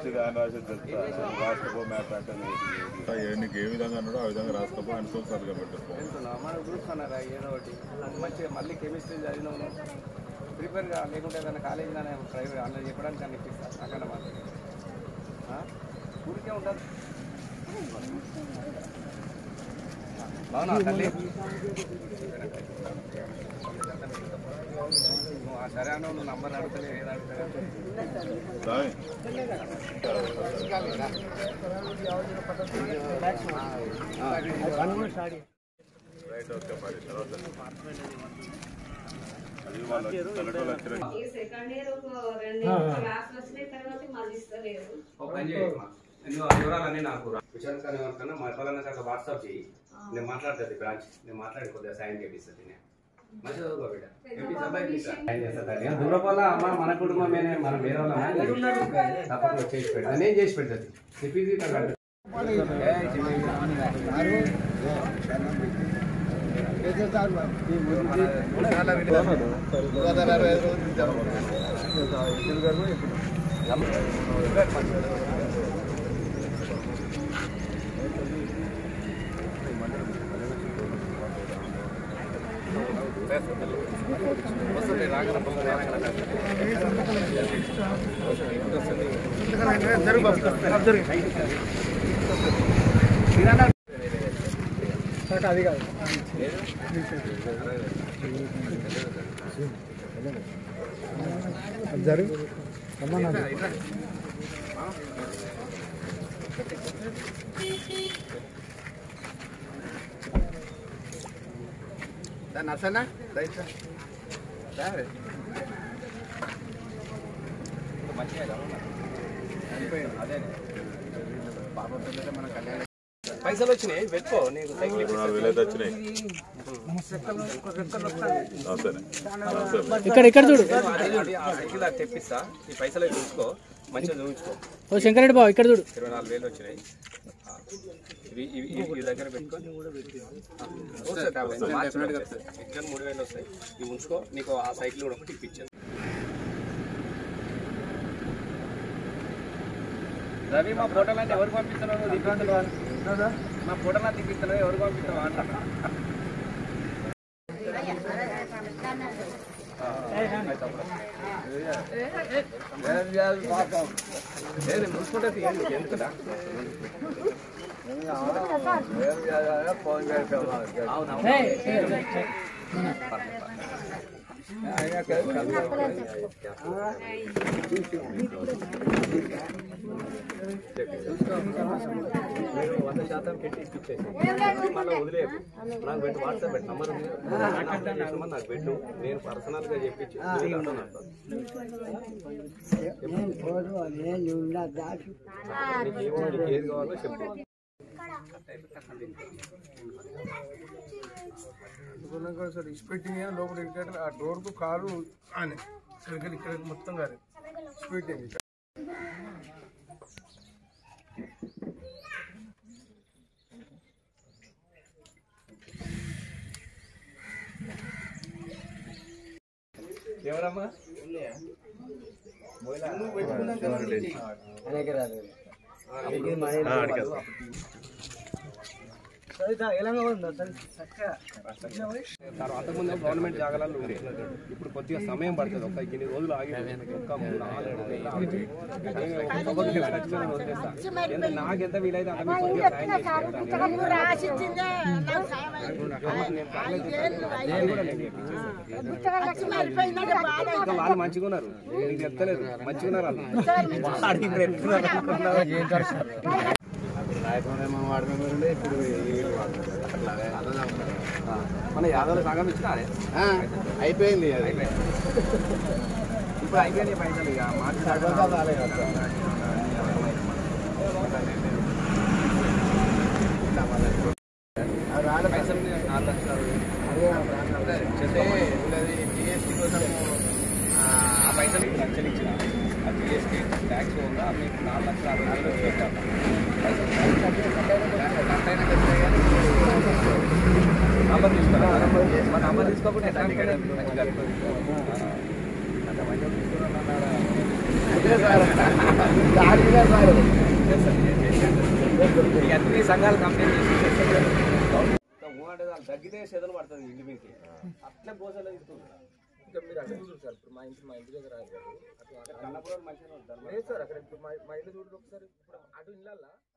రాసేది ఆయన రాసేది తెలుస్తా రాసుకో మ్యాప్ అంటే నీకు ఏ విధంగా అన్నాడో ఆ విధంగా రాసుకోపో ఆయన సంవత్సరాలుగా పెట్టారు వెళ్తున్నా మనం చూస్తున్నారా ఏదో ఒకటి నాకు మంచిగా మళ్ళీ కెమిస్ట్రీ చదివినాను ప్రిపేర్గా లేకుంటే ఏదైనా కాలేజీలో ప్రైవేట్ అందులో చెప్పడానికి అని ఇప్పిస్తాను అక్కడ మాత్రం ఊరికే ఉంటారు అవునా తల్లి నువ్వు ఆ సరే అన్నావు నువ్వు నంబర్ అడుగుతలేవు ఏది అడుగుతలేవు రాయ్. రైట్ ఓకే మరి తర్వాత అది వాళ్ళు కలెక్టర్ వచ్చారు ఈ సెకండ్ ఇయర్ ఒక రెండు క్లాసులు వచ్చినాయి తర్వాత మళ్ళీ ఇస్తలేరు ఒక పని చేయి అమ్మా. నువ్వు ఆ వివరాలన్నీ నాకు రా. విశాల్ సార్ ఏమనుకున్నా మా పలానా సార్ వాట్సాప్ చేయి నేను మాట్లాడుతుంది బ్రాంచ్ నేను మాట్లాడి కొద్దిగా సాయం చేపిస్తుంది నేను మంచిగా చదువుకో బిడ్డ. చేపిస్తా, బయట తీస్తా. సాయం చేస్తా తల్లి. దూరం వల్ల అమ్మ మన కుటుంబమేనే మనం వేరే వాళ్ళ తప్పకుండా చేసి పెడతా నేను చేసి పెడతాది చెప్పేది నాకు అర్థం. పైసలు వచ్చినాయి పెట్టుకో నీకు సైకిల్ ఇప్పుడు నాలుగు వేలు అయితే వచ్చినాయి ఆ, సరే ఆ, సరే ఇక్కడ ఇక్కడ చూడు అది అది ఆ సైకిల్ అది తెప్పిస్తా ఈ పైసలు అవి చూసుకో మంచిగా చూపించుకో ఓ శంకరెడ్డి బాబు ఇక్కడ చూడు ఇరవై నాలుగు వేలు వచ్చినాయి ఆ, ఇవి ఇవి ఇవి ఇవి దగ్గర పెట్టుకొని వస్తాయి టాబ్లెట్. మార్చిలో వచ్చేస్తాయి. ఎగ్జామ్ మూడు వేలు వస్తాయి ఇవి ఉంచుకో నీకు ఆ సైకిల్ కూడా ఒకటి ఇప్పించాను రవి మా ఫోటోలు అంటే ఎవరికి పంపిస్తున్నావు నువ్వు దిగుతున్నావు మా ఫోటోలు అంటే దిగుతున్నావు ఎవరికి పంపిస్తున్నావు అంట ఏది ముసుకుంటే తీయండి ఎందుకురా మీరు వంద శాతం పెట్టి ఇప్పించేసి మళ్ళీ వదిలేదు నాకు పెట్టి వాట్సాప్ పెట్టి నంబర్ ఉంది నెంబర్ నాకు పెట్టు నేను పర్సనల్ గా చెప్పించి నీకు అర్థం అవుతుంది. నీకు ఏమో నీకు ఏది కావాలో చెప్పు సార్ ఇచ్చిపెట్టింది కానీ లోపల ఇంటికంటే ఆ డోర్కు కాలు అని ఇక్కడ ఇక్కడ మొత్తం కాదు ఇచ్చిపెట్టింది ఇక్కడ ఎవరమ్మా అంతకుముందు గవర్నమెంట్ జాగాలలో ఉంది ఇప్పుడు కొద్దిగా సమయం పడుతుంది ఒక ఇన్ని రోజులు ఆగి ఒక నాలుగు నెలలు ఆగి. నేను ఒక సభకు ఖచ్చితంగా నేను వదిలేస్తా. ఎంత నాకెంత వీలైతే అంత మీకు కొద్దిగా సాయం చేసి పెడతాను. అమ్మ, నేను పర్లేదు చెప్తాను. నేను కూడా నేను చేపిచ్చేస్తాను. ఇంకా వాళ్ళు మంచిగా ఉన్నారు నీకు చెప్తలేదు మంచిగా ఉన్నారు వాళ్ళు వాడు ఇప్పుడు ఎట్లున్నారు అనుకున్నావు? మన యాదవ్ సగం ఇచ్చినా అయిపోయింది ఇప్పుడు అయిపోయినాయి పైసలు ఇక మార్చి పైసలు నాలుగు లక్షలు ఆ పైసలు ఇప్పుడు లక్షలు ఇచ్చిన ఆ జిఎస్టీ ట్యాక్స్ ఉందా మీకు నాలుగు లక్షల అరవై వేలు వచ్చేస్తాను నంబర్ తీసుకోరా మా నంబర్ తీసుకోకుండా ఎట్లా మంచిగా అంత మంచిగా తీసుకున్నాను ఈ అన్ని సంఘాలు కంప్లైంట్ చేసి ఊమంటే వాళ్ళు తగ్గితే చేతులు పడుతుంది ఇంటి మీకు అట్లే గోసలు ఇస్తుంది ఇంకా మీరు అక్కడ చూడు సార్ ఇప్పుడు మా ఇంటి మా ఇంటి దగ్గర ఆగారు. అటు కన్నప్పుడు మంచిగా ఉంటారు లేదు సార్ అక్కడ ఇప్పుడు మా మా ఇల్లు చూడండి ఒకసారి ఇప్పుడు అటు ఇళ్ళల్లా